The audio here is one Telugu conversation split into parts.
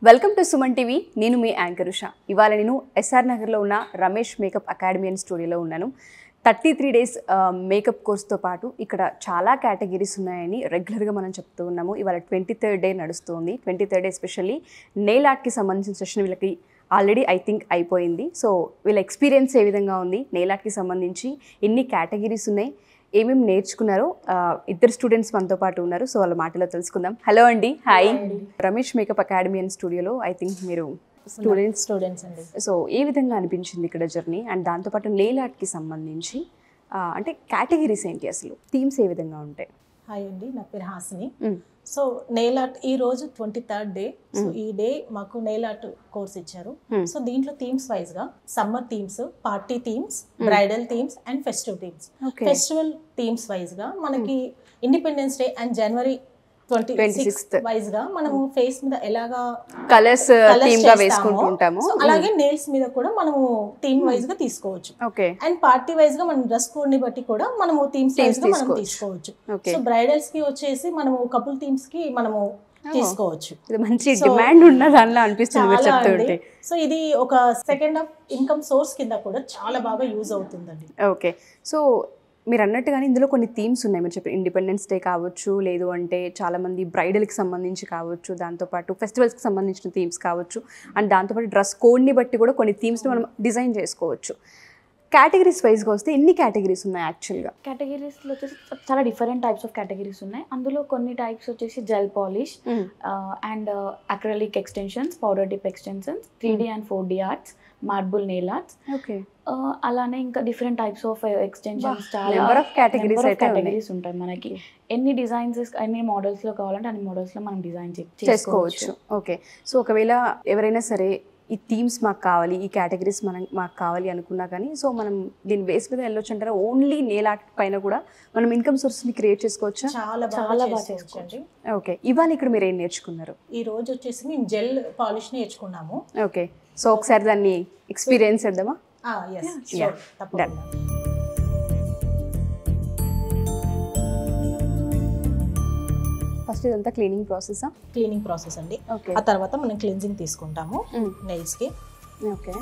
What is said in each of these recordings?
వెల్కమ్ టు సుమన్ టీవీ నేను మీ యాంకర్ ఉషా ఇవాళ నేను ఎస్ఆర్ నగర్లో ఉన్న రమేష్ మేకప్ అకాడమీ అండ్ స్టూడియోలో ఉన్నాను థర్టీ త్రీ డేస్ మేకప్ కోర్స్తో పాటు ఇక్కడ చాలా కేటగిరీస్ ఉన్నాయని రెగ్యులర్గా మనం చెప్తూ ఉన్నాము ఇవాళ ట్వంటీ థర్డ్ డే నడుస్తుంది twenty third day especially nail ఆర్ట్కి సంబంధించిన సెషన్ వీళ్ళకి ఆల్రెడీ ఐ థింక్ అయిపోయింది సో వీళ్ళ ఎక్స్పీరియన్స్ ఏ విధంగా ఉంది నెయిల్ ఆర్ట్కి సంబంధించి ఎన్ని కేటగిరీస్ ఉన్నాయి ఏమేమి నేర్చుకున్నారో ఆ, ఇద్దరు స్టూడెంట్స్ మనతో పాటు ఉన్నారు సో వాళ్ళ మాటలో తెలుసుకుందాం హలో అండి hi Ramesh makeup academy and స్టూడియోలో ఐ థింక్ మీరు స్టూడెంట్స్ స్టూడెంట్స్ అండి సో ఏ విధంగా అనిపించింది ఇక్కడ జర్నీ అండ్ దాంతోపాటు నెయిల్ ఆర్ట్కి సంబంధించి ఆ, అంటే కేటగిరీస్ ఏంటి అసలు థీమ్స్ ఏ విధంగా ఉంటాయి హాయ్ అండి నా పేరు Hasini hmm. So nail art ఈ రోజు ట్వంటీ థర్డ్ డే సో ఈ డే మాకు నెయిల్ ఆర్ట్ కోర్స్ ఇచ్చారు మ్మ్. సో దీంట్లో థీమ్స్ వైజ్ గా summer themes party themes bridal themes and festive themes okay festival themes wise గా మనకి independence day and January twenty 26th. Sixth wise గా మనము ఫేస్ మీద ఎలాగా కలర్స్ colours థీమ్ గా చేస్తామో, వేసుకుంటూ ఉంటాము so అలాగే నెయిల్స్ మీద కూడా మనము థీమ్ వైజ్ గా తీసుకోవచ్చు ఓకే అండ్ పార్టీ వైజ్ గా మనం డ్రెస్ కోడ్ ని బట్టి కూడా మనము థీమ్స్ Themes వైజ్ గా మనం తీసుకోవచ్చు. తీసుకోవచ్చు ఓకే సో బ్రైడల్స్ కి వచ్చేసి మనము కపుల్ థీమ్స్ కి మనము తీసుకోవచ్చు ఇది మంచి So, డిమాండ్ ఉన్న దానిలో అనిపిస్తుంది మీరు చాలా చెప్తుంటే అండి సో ఇది ఒక సెకండ్ ఆఫ్ ఇన్కమ్ సోర్స్ కింద కూడా చాలా బాగా యూజ్ అవుతుందండి ఓకే సో మీరు అన్నట్టుగానే ఇందులో కొన్ని థీమ్స్ ఉన్నాయి మీరు చెప్పి ఇండిపెండెన్స్ డే కావచ్చు లేదు అంటే చాలామంది బ్రైడల్కి సంబంధించి కావచ్చు దాంతోపాటు ఫెస్టివల్స్కి సంబంధించిన థీమ్స్ కావచ్చు అండ్ దాంతోపాటు డ్రెస్ కోడ్ని బట్టి కూడా కొన్ని థీమ్స్ని మనం డిజైన్ చేసుకోవచ్చు కేటగిరీస్ వైజ్గా వస్తే ఎన్ని కేటగిరీస్ ఉన్నాయి యాక్చువల్గా కేటగిరీస్లో వచ్చేసి చాలా డిఫరెంట్ టైప్స్ ఆఫ్ కేటగిరీస్ ఉన్నాయి అందులో కొన్ని టైప్స్ వచ్చేసి gel polish and acrylic extensions powder dip extensions three D and four D arts marble nail arts okay అలానే ఇంకా డిఫరెంట్ టైప్స్ ఆఫ్ ఎక్స్టెన్షన్స్ చాలా నెంబర్ ఆఫ్ కేటగిరీస్ అయితే ఉన్నాయి కేటగిరీస్ ఉంటాయి మనకి ఎన్ని డిజైన్స్ ఎన్ని మోడల్స్ లో కావాలంటే అన్ని మోడల్స్ లో మనం డిజైన్ చేసుకోవచ్చు ఓకే సో ఒకవేళ ఎవరైనా సరే ఈ థీమ్స్ మాకు కావాలి ఈ కేటగిరీస్ మనం మాకు కావాలి అనుకున్నా కానీ సో మనం దీని బేస్ మీద వెళ్ళొచ్చు అంటారా ఓన్లీ నేల్ ఆర్ట్ పైన కూడా మనం ఇన్కమ్ సోర్స్ని క్రియేట్ చేసుకోవచ్చా చాలా చాలా బాగా బాగా చేసుకోవచ్చు అండి ఓకే ఇవాళ ఇక్కడ మీరు ఏం నేర్చుకున్నారు ఈ రోజు వచ్చేసి మేము జెల్ పాలిష్ నేర్చుకున్నాము ఓకే సో ఒకసారి దాన్ని ఎక్స్పీరియన్స్ చేద్దామా ఎస్ Yeah. తప్పకుండా ఫస్ట్ ఇదంతా క్లీనింగ్ ప్రాసెసా క్లీనింగ్ ప్రాసెస్ అండి ఓకే ఆ తర్వాత మనం క్లిన్జింగ్ తీసుకుంటాము నెయిల్స్ కి ఓకే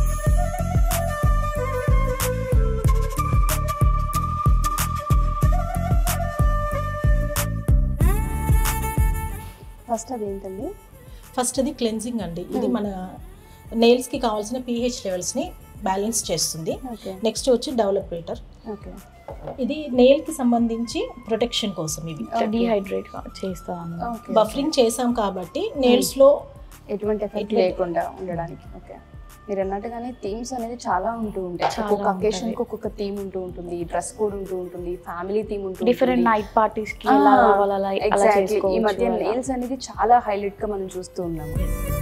ఫస్ట్ అదేంటండి ఫస్ట్ అది క్లెన్జింగ్ అండి ఇది మన నెయిల్స్ కి కావాల్సిన పిహెచ్ లెవెల్స్ ని బ్యాలెన్స్ చేస్తుంది ఓకే నెక్స్ట్ వచ్చి డెవలపరేటర్ ఓకే ఇది నెయిల్ కి సంబంధించి ప్రొటెక్షన్ కోసం ఇవి డిహైడ్రేట్ చేస్తాను ఓకే బఫరింగ్ చేసాం కాబట్టి నెయిల్స్ లో ఎటువంటి ఎఫెక్ట్ ఎటువంటి- లేకుండా ఉండడానికి ఓకే మీరు అన్నట్టుగానే థీమ్స్ అనేది చాలా ఉంటూ ఉంటాయి చాలా ఒక్కొక్క ఉంటాయి. అకేషన్ కి ఒక్కొక్క థీమ్ ఉంటూ ఉంటుంది డ్రెస్ కోడ్ ఉంటూ ఉంటుంది ఫ్యామిలీ థీమ్ ఉంటూ డిఫరెంట్ ఉంటుంది. నైట్ పార్టీస్ కి ఆ, ఎలా కావాలా అలా అలా exactly. ఈ చేసుకోవచ్చు మధ్య అలా. నెయిల్స్ అనేది చాలా హైలైట్ గా మనం చూస్తూ ఉన్నాము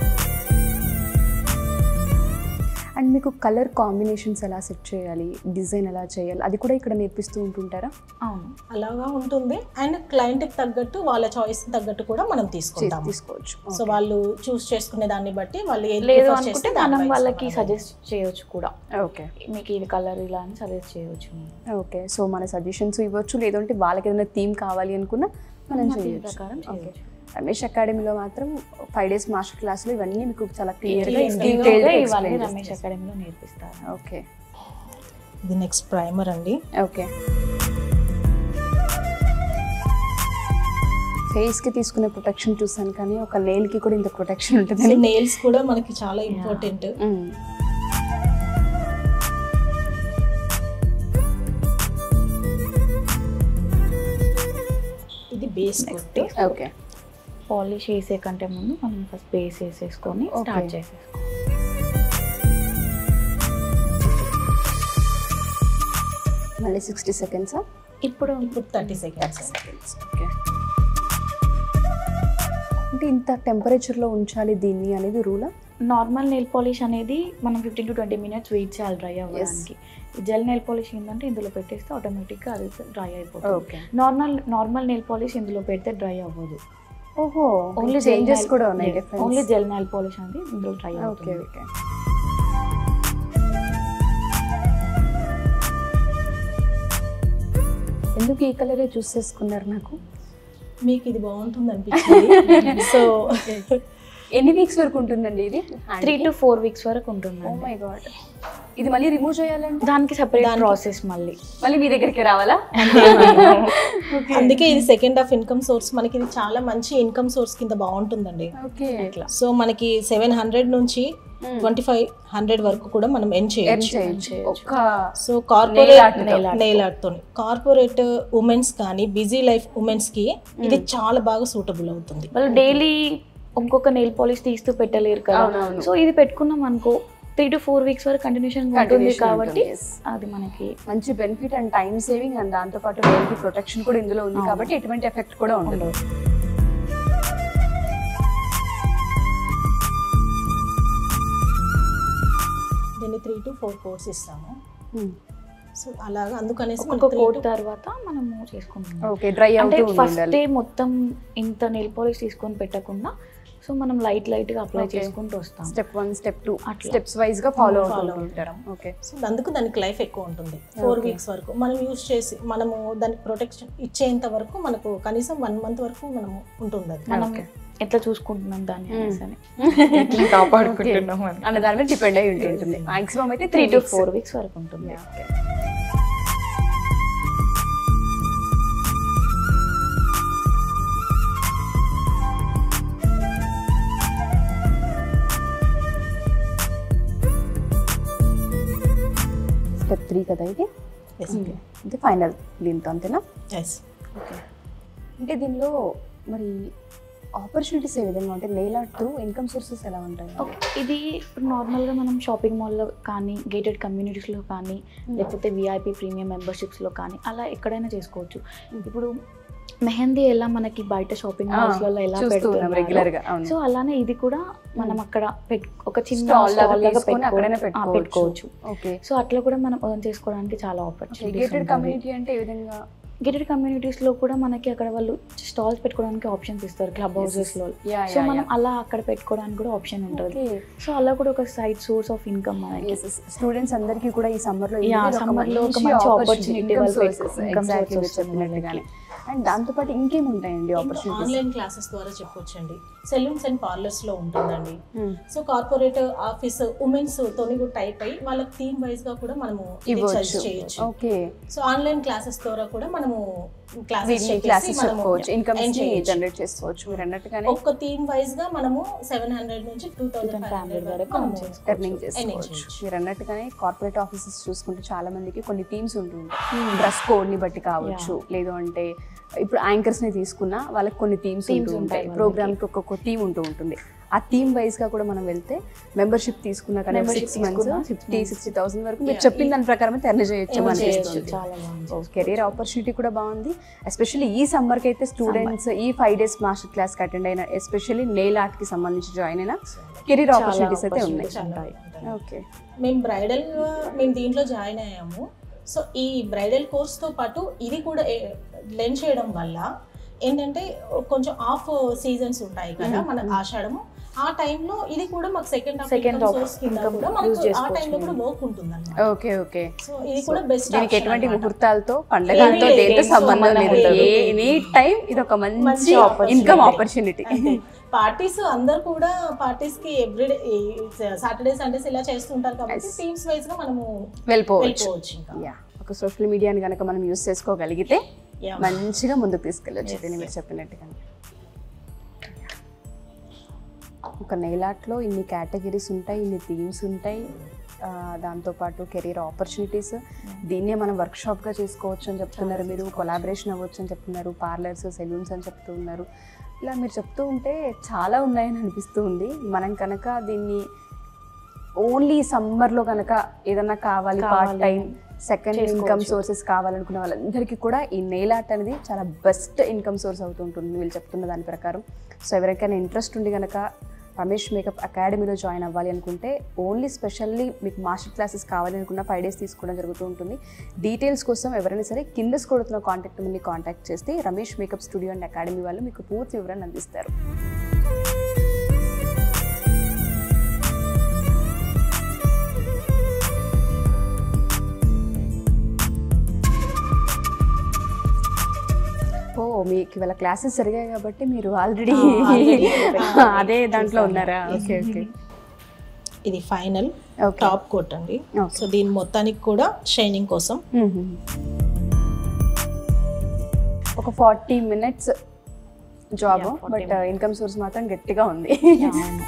అండ్ మీకు కలర్ కాంబినేషన్స్ ఎలా సెట్ చేయాలి డిజైన్ ఎలా చేయాలి అది కూడా ఇక్కడ నేర్పిస్తూ ఉంటుంటారా అవును అలాగా ఉంటుంది అండ్ క్లయింట్ కి తగ్గట్టు వాళ్ళ చాయిస్ తగ్గట్టు కూడా మనం చే- తీసుకుంటాం తీసుకోవచ్చు సో వాళ్ళు చూస్ చేసుకునే దాన్ని బట్టి వాళ్ళు ఏది లేదు prefer అనుకుంటే చేస్తే దాని మనం wise వాళ్ళకి మనం సజెస్ట్ చేయొచ్చు కూడా ఓకే మీకు ఇది కలర్ ఇలా అని సజెస్ట్ చేయవచ్చు ఓకే సో మన సజెషన్స్ ఇవ్వచ్చు లేదంటే వాళ్ళకి ఏదైనా థీమ్ కావాలి అనుకున్నా మనం మన theme చేయొచ్చు ప్రకారం ఓకే చేయొచ్చు. రమేష్ అకాడమీలో మాత్రం ఫైవ్ డేస్ మాస్టర్ క్లాస్లో ఇవన్నీ మీకు చాలా క్లియర్గా Clear గా Detail గా ఇవన్నీ రమేష్ అకాడమీలో నేర్పిస్తారు ఓకే ఇది నెక్స్ట్ ప్రైమర్ అండి ఓకే ఫేస్కి తీసుకునే ప్రొటెక్షన్ చూసాను కానీ ఒక నెయిల్కి కూడా ఇంత ప్రొటెక్షన్ ఉంటుందని నెయిల్స్ కూడా మనకి చాలా ఇంపార్టెంట్ మ్మ్. ఇది బేస్ కొట్టి ఓకే పాలిష్ వేసే కంటే ముందు మనం ఫస్ట్ బేస్ వేసేసుకొని Okay. స్టార్ట్ చేసేసుకోవాలి మళ్ళీ సిక్స్టీ సెకండ్సా ఇప్పుడు ఇప్పుడు థర్టీ సెకండ్స్ ఓకే అంటే ఇంత టెంపరేచర్లో ఉంచాలి దీన్ని అనేది రూలా నార్మల్ నెయిల్ పాలిష్ అనేది మనం fifteen to twenty minutes wait చేయాలి డ్రై అవ్వడానికి జెల్ నెయిల్ పాలిష్ ఏంటంటే ఇందులో పెట్టేస్తే ఆటోమేటిక్గా అది డ్రై అయిపోతుంది okay normal normal nail polish ఇందులో పెడితే డ్రై అవ్వదు ఓహో ఓన్లీ చేంజెస్ కూడా ఉన్నాయి only difference gel nail polish అనేది ఇందులో డ్రై ఓకే అవుతుంది ఓకే ఎందుకు ఈ కలరే చూస్ చేసుకున్నారు నాకు మీకు ఇది బాగుంటుంది అనిపించింది సో ఎన్ని వీక్స్ వరకు ఉంటుందండి ఇది త్రీ టు ఫోర్ వీక్స్ వరకు ఓ ఉంటుంది మై గాడ్ ఇది మళ్ళీ రిమూవ్ చేయాలంటే దానికి సెపరేట్ దానికి- ప్రాసెస్ మళ్ళీ మళ్ళీ మీ దగ్గరికి రావాలా అందుకే ఇది సెకండ్ ఆఫ్ ఇన్కమ్ సోర్స్ మనకి ఇది చాలా మంచి ఇన్కమ్ సోర్స్ కింద బాగుంటుందండి ఓకే సో మనకి సెవెన్ హండ్రెడ్ నుంచి ట్వంటీ ఫైవ్ హండ్రెడ్ వరకు కూడా మనం ఎన్ చేయొచ్చు చేయొచ్చు ఒక్క సో Nail art కార్పొరేట్ తో. నెయిల్ ఆర్ట్ తో కార్పొరేట్ ఉమెన్స్ కానీ బిజీ లైఫ్ ఉమెన్స్ కి ఇది చాలా బాగా సూటబుల్ అవుతుంది వాళ్ళు డైలీ ఇంకొక నెయిల్ పాలిష్ తీస్తూ పెట్టలేరు కదా అవునవును. సో ఇది పెట్టుకున్నాం అనుకో త్రీ టు ఫోర్ వీక్స్ వరకు కంటిన్యూషన్ ఉంటుంది Continuation కాబట్టి ఉంటుంది, yes. అది మనకి మంచి benefit and time saving and దాంతో పాటు నెయిల్ కి ప్రొటెక్షన్ కూడా ఇందులో ఉంది కాబట్టి ఎటువంటి ఎఫెక్ట్ కూడా ఉండదు ఉండదు దీన్ని త్రీ టు ఫోర్ కోర్స్ ఇస్తాము Hmm. సో అలాగా అందుకనేసి ఒక్కొక్క మనకి three కోట్ to- తర్వాత మనము చేసుకుంటాం ఓకే డ్రై అంటే అవుతూ ఫస్ట్ ఉండాలి డే మొత్తం ఇంత నెయిల్ పాలిష్ తీసుకొని పెట్టకుండా సో మనం లైట్ లైట్ గా అప్లై Okay. చేసుకుంటూ వస్తాం స్టెప్ వన్ స్టెప్ టూ అట్లా. స్టెప్స్ వైజ్ గా ఫాలో Follow అవుతూ ఉంటారు ఓకే సో అందుకు దానికి లైఫ్ ఎక్కువ ఉంటుంది ఫోర్ వీక్స్ వరకు మనం యూజ్ చేసి మనము దానికి ప్రొటెక్షన్ ఇచ్చేంత వరకు మనకు కనీసం వన్ మంత్ వరకు మనము ఉంటుంది అది మనం Okay. ఎట్లా చూసుకుంటున్నాం దాన్ని Hmm. అనేసి అని. ఎట్లా కాపాడుకుంటున్నాం అని అన్న దాని మీద డిపెండ్ అయి ఉంటుంది మాక్సిమం అయితే three three to to four weeks వరకు ఉంటుంది స్టెప్ త్రీ కదా ఇది Yes. ఇది ఫైనల్ దీంతో అంతేనా Yes. ఓకే అంటే దీనిలో మరి ఆపర్చునిటీస్ ఏ విధంగా ఉంటాయి nail art through income sources ఎలా ఉంటాయి ఓకే ఇది ఇప్పుడు నార్మల్గా మనం షాపింగ్ మాల్లో కానీ గేటెడ్ కమ్యూనిటీస్లో కానీ లేకపోతే విఐపి ప్రీమియం మెంబర్షిప్స్లో కానీ అలా ఎక్కడైనా చేసుకోవచ్చు ఇప్పుడు మెహందీ ఎలా మనకి బయట షాపింగ్ ఆ, మాల్స్లలో ఎలా చూస్తున్నాం రెగ్యులర్ గా అవును సో అలానే ఇది కూడా మనం అక్కడ పెట్ ఒక చిన్న Stall లాగా stall లాగా తీసుకొని అక్కడైనా పెట్టుకో- ఆ, పెట్టుకోవచ్చు. పెట్టుకోవచ్చు ఓకే సో అట్లా కూడా మనం ఎర్న్ చేసుకోవడానికి చాలా ఆపర్చునిటీస్ గేటెడ్ కమ్యూనిటీ అంటే ఏ విధంగా గేటెడ్ కమ్యూనిటీస్ లో కూడా మనకి అక్కడ వాళ్ళు స్టాల్స్ పెట్టుకోవడానికి ఆప్షన్స్ ఇస్తారు క్లబ్ హౌసెస్ లో యా సో మనం అలా అక్కడ పెట్టుకోవడానికి కూడా ఆప్షన్ ఉంటుంది సో అలా కూడా ఒక సైడ్ సోర్స్ ఆఫ్ ఇన్కమ్ మనకి స్టూడెంట్స్ అందరికీ కూడా ఈ సమ్మర్ లో Yeah, summer లో ఒక మంచి opportunity వాళ్ళు పెట్టుకో- income source వస్తుంది చెప్పినట్టుగానే అండ్ దాంతో పాటు ఇంకేం ఉంటాయండి ఆపర్చునిటీస్ ఆన్లైన్ క్లాసెస్ ద్వారా చెప్పొచ్చండి సెలూన్స్ అండ్ పార్లర్స్ లో ఉంటుందండి సో కార్పొరేట్ ఆఫీస్ ఉమెన్స్ తోని కూడా టైప్ అయ్యి వాళ్ళకి థీమ్ వైజ్ గా కూడా మనము ఇది ఇవ్వచ్చు చేయొచ్చు ఓకే సో ఆన్లైన్ క్లాసెస్ ద్వారా కూడా మనము క్లాసెస్ వీటిని క్లాసెస్ చెప్పుకోవచ్చు ఇన్కమ్ జనరేట్ చేసుకోవచ్చు మీరు అన్నట్టుగానే ఒక్క థీమ్ వైజ్ గా మనము సెవెన్ హండ్రెడ్ నుంచి టూ థౌసండ్ ఫైవ్ హండ్రెడ్ వరకు మనము ఎర్నింగ్ చేసుకోవచ్చు మీరు అన్నట్టుగానే కార్పొరేట్ ఆఫీసెస్ చూసుకుంటే చాలా మందికి కొన్ని థీమ్స్ ఉంటుంటాయి డ్రెస్ కోడ్ ని బట్టి కావచ్చు లేదు అంటే ఇప్పుడు యాంకర్స్ ని తీసుకున్నా వాళ్ళకి కొన్ని థీమ్స్ ఉంటూ ఉంటాయి ప్రోగ్రామ్ కి ఒక్కొక్క థీమ్ ఉంటూ ఉంటుంది ఆ థీమ్ వైజ్ గా కూడా మనం వెళ్తే మెంబర్షిప్ తీసుకున్నా కానీ Membership సిక్స్ మంత్స్ తీసుకున్నా, ఫిఫ్టీ సిక్స్టీ థౌసండ్ వరకు మీరు చెప్పిన దాని ప్రకారం ఎర్న్ చేయొచ్చు Earn అనిపిస్తుంది చాలా బాగుంది కెరీర్ ఆపర్చునిటీ కూడా బాగుంది ఎస్పెషల్లీ ఈ సమ్మర్కి అయితే స్టూడెంట్స్ ఈ ఫైవ్ డేస్ మాస్టర్ క్లాస్కి అటెండ్ అయిన ఎస్పెషల్లీ నెయిల్ ఆర్ట్కి సంబంధించి జాయిన్ అయిన కెరీర్ ఆపర్చునిటీస్ అయితే ఉన్నాయి చాలా ఉంటాయి. ఓకే మేము బ్రైడల్ మేము దీంట్లో జాయిన్ అయ్యాము సో ఈ బ్రైడల్ కోర్స్తో పాటు ఇది కూడా లెన్ చేయడం వల్ల ఏంటంటే కొంచెం ఆఫ్ సీజన్స్ ఉంటాయి కదా మన ఆషాఢము ఆ టైంలో ఇది కూడా మాకు సెకండ్ Second of సోర్స్ కింద income కూడా use మనకు ఆ చేసుకోవచ్చు టైంలో కూడా మేము. వర్క్ ఉంటుంది అన్నమాట ఓకే ఓకే సో ఇది కూడా బెస్ట్ దీనికి ఎటువంటి ముహూర్తాలతో పండగలతో ఏమీ లేదు, దేంతో ఏం సంబంధం సంబంధం లేదు లేదు. ఎనీ టైం ఇది ఒక మంచి మంచి opportunity. ఇన్కమ్ ఆపర్చునిటీ పార్టీస్ అందరు కూడా పార్టీస్ కి ఎవ్రీడే సాటర్డే సండేస్ ఇలా చేస్తుంటారు కాబట్టి టీమ్స్ వైజ్ గా మనము వెళ్ళిపోవచ్చు వెళ్ళిపోవచ్చు ఇంకా యా ఒక సోషల్ మీడియాని కనుక మనం యూస్ చేసుకోగలిగితే Yeah. మంచిగా ముందుకు తీసుకెళ్ళొచ్చు దీన్ని మీరు చెప్పినట్టుగా ఒక నెయిల్ ఆర్ట్లో ఇన్ని కేటగిరీస్ ఉంటాయి ఇన్ని థీమ్స్ ఉంటాయి ఆ, దాంతోపాటు కెరీర్ ఆపర్చునిటీస్ దీన్నే మనం వర్క్షాప్గా చేసుకోవచ్చు అని చెప్తున్నారు మీరు కొలాబరేషన్ అవ్వచ్చు అని చెప్తున్నారు పార్లర్స్ సెలూన్స్ అని చెప్తూ ఉన్నారు ఇలా మీరు చెప్తూ ఉంటే చాలా ఉన్నాయని అనిపిస్తూ ఉంది మనం కనుక దీన్ని ఓన్లీ సమ్మర్లో కనుక ఏదన్నా కావాలి పార్ట్ కావాలి. టైం సెకండ్ ఇన్కమ్ చేసుకోవచ్చు. సోర్సెస్ కావాలనుకునే వాళ్ళందరికీ కూడా ఈ నెయిల్ ఆర్ట్ అనేది చాలా బెస్ట్ ఇన్కమ్ సోర్స్ అవుతుంటుంది వీళ్ళు చెప్తున్న దాని ప్రకారం సో ఎవరికైనా ఇంట్రెస్ట్ ఉండి కనుక రమేష్ మేకప్ అకాడమీలో జాయిన్ అవ్వాలి అనుకుంటే ఓన్లీ స్పెషల్లీ మీకు మాస్టర్ క్లాసెస్ కావాలి అనుకున్న ఫైవ్ డేస్ తీసుకోవడం జరుగుతూ ఉంటుంది డీటెయిల్స్ కోసం ఎవరైనా సరే కింద కొడుతున్న కాంటాక్ట్ నెంబర్ని కాంటాక్ట్ చేస్తే Ramesh makeup studio and academy వాళ్ళు మీకు పూర్తి వివరాన్ని అందిస్తారు ఓ మీకు ఇవాళ క్లాసెస్ జరిగాయి కాబట్టి మీరు ఆల్రెడీ Ah, already అదే దాంట్లో ఉన్నారా ఓకే ఓకే ఇది ఫైనల్ ఓకే టాప్ కోట్ అండి Okay. సో దీని మొత్తానికి కూడా షైనింగ్ కోసం ఒక forty minutes job Yeah, 40 but income source మాత్రం గట్టిగా ఉంది Yeah, అవును.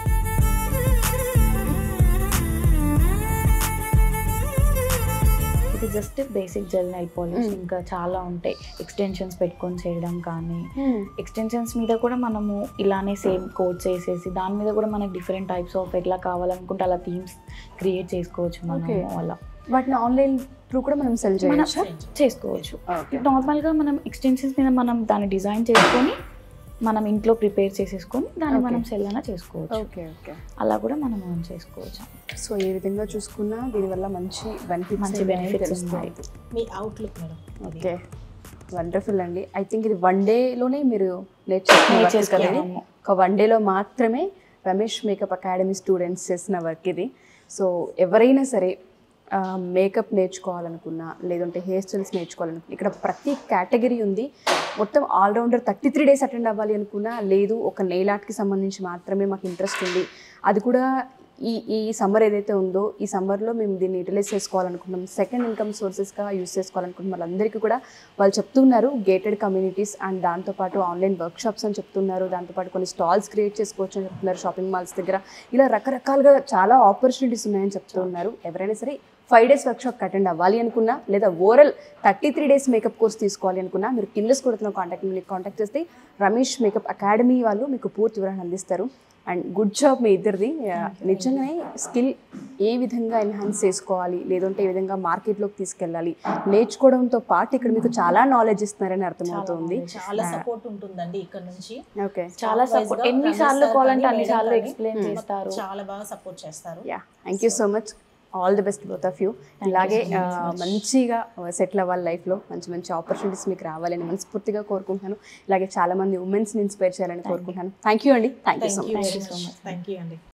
ఇది just basic gel nail polish Mm. ఇంకా చాలా ఉంటాయి ఎక్స్టెన్షన్స్ పెట్టుకొని చేయడం కానీ ఎక్స్టెన్షన్స్ మీద కూడా మనము ఇలానే సేమ్ కోడ్స్ వేసేసి దాని మీద కూడా మనకి డిఫరెంట్ టైప్స్ ఆఫ్ ఎట్లా కావాలనుకుంటే అలా థీమ్స్ క్రియేట్ చేసుకోవచ్చు Okay. మనము అలా వాటిని ఆన్లైన్ త్రూ కూడా మనం సెల్ మన చేయొచ్చా చేసుకోవచ్చు ఓకే నార్మల్గా మనం ఎక్స్టెన్షన్స్ మీద మనం దాన్ని డిజైన్ చేసుకొని మనం ఇంట్లో ప్రిపేర్ చేసేసుకొని దాన్ని Okay. మనం సెల్ అయినా చేసుకోవచ్చు ఓకే ఓకే అలా కూడా మనం own చేసుకోవచ్చు సో ఏ విధంగా చూసుకున్నా దీనివల్ల మంచి బెనిఫిట్స్ మంచి benefits ఉన్నాయి. మీ అవుట్లుక్ మేడం అది ఓకే వండర్ఫుల్ అండి ఐ థింక్ ఇది వన్ డేలోనే మీరు నేర్చుకునే work కదా ఇది. నేర్చేసుకున్నాము. ఒక వన్ డేలో మాత్రమే రమేష్ మేకప్ అకాడమీ స్టూడెంట్స్ చేసిన వర్క్ ఇది సో ఎవరైనా సరే మేకప్ నేర్చుకోవాలనుకున్నా లేదంటే హెయిర్ స్టైల్స్ నేర్చుకోవాలనుకున్నా ఇక్కడ ప్రతి కేటగిరీ ఉంది మొత్తం all rounder thirty three days attend అవ్వాలి అనుకున్నా లేదు ఒక నెయిల్ ఆర్ట్కి సంబంధించి మాత్రమే మాకు ఇంట్రెస్ట్ ఉంది అది కూడా ఈ ఈ సమ్మర్ ఏదైతే ఉందో ఈ సమ్మర్లో మేము దీన్ని యూటిలైజ్ చేసుకోవాలనుకుంటున్నాం సెకండ్ ఇన్కమ్ సోర్సెస్గా యూస్ చేసుకోవాలనుకుంటున్నాం వాళ్ళందరికీ కూడా వాళ్ళు చెప్తున్నారు గేటెడ్ కమ్యూనిటీస్ అండ్ దాంతోపాటు ఆన్లైన్ వర్క్షాప్స్ అని చెప్తున్నారు దాంతోపాటు కొన్ని స్టాల్స్ క్రియేట్ చేసుకోవచ్చు అని చెప్తున్నారు షాపింగ్ మాల్స్ దగ్గర ఇలా రకరకాలుగా చాలా ఆపర్చునిటీస్ ఉన్నాయని చెప్తున్నారు ఎవరైనా సరే ఫైవ్ డేస్ వర్క్షాప్ అటెండ్ అవ్వాలి అనుకున్నా లేదా overall thirty three days makeup course తీసుకోవాలి అనుకున్నా మీరు కింద కొడుతున్న కాంటాక్ట్ మీకు కాంటాక్ట్ చేస్తే రమేష్ మేకప్ అకాడమీ వాళ్ళు మీకు పూర్తి వివరణ అందిస్తారు అండ్ గుడ్ జాబ్ మీ ఇద్దరిది ఆ, నిజంగానే స్కిల్ ఏ విధంగా ఎన్హాన్స్ చేసుకోవాలి లేదంటే ఏ విధంగా మార్కెట్లోకి తీసుకెళ్ళాలి నేర్చుకోవడంతో పాటు ఇక్కడ మీకు చాలా నాలెడ్జ్ ఇస్తున్నారని అర్థమవుతుంది చాలా సపోర్ట్ ఉంటుందండి ఇక్కడ నుంచి ఓకే చాలా Staff wise సపోర్ట్ గా ఎన్ని రమేష్ సార్లు sir కావాలంటే కానీ అన్ని మేడం సార్లు కానీ ఎక్స్ప్లెయిన్ చేస్తారు చాలా బాగా సపోర్ట్ చేస్తారు yeah thank you so much all the best both of you ఇలాగే ఆ, మంచిగా సెటిల్ అవ్వాలి లైఫ్లో మంచి మంచి ఆపర్చునిటీస్ మీకు రావాలని మనస్ఫూర్తిగా కోరుకుంటున్నాను ఇలాగే చాలా మంది ఉమెన్స్ని ఇన్స్పైర్ చేయాలని కోరుకుంటున్నాను థ్యాంక్ యూ అండి thank you so thank you much very much thank you అండి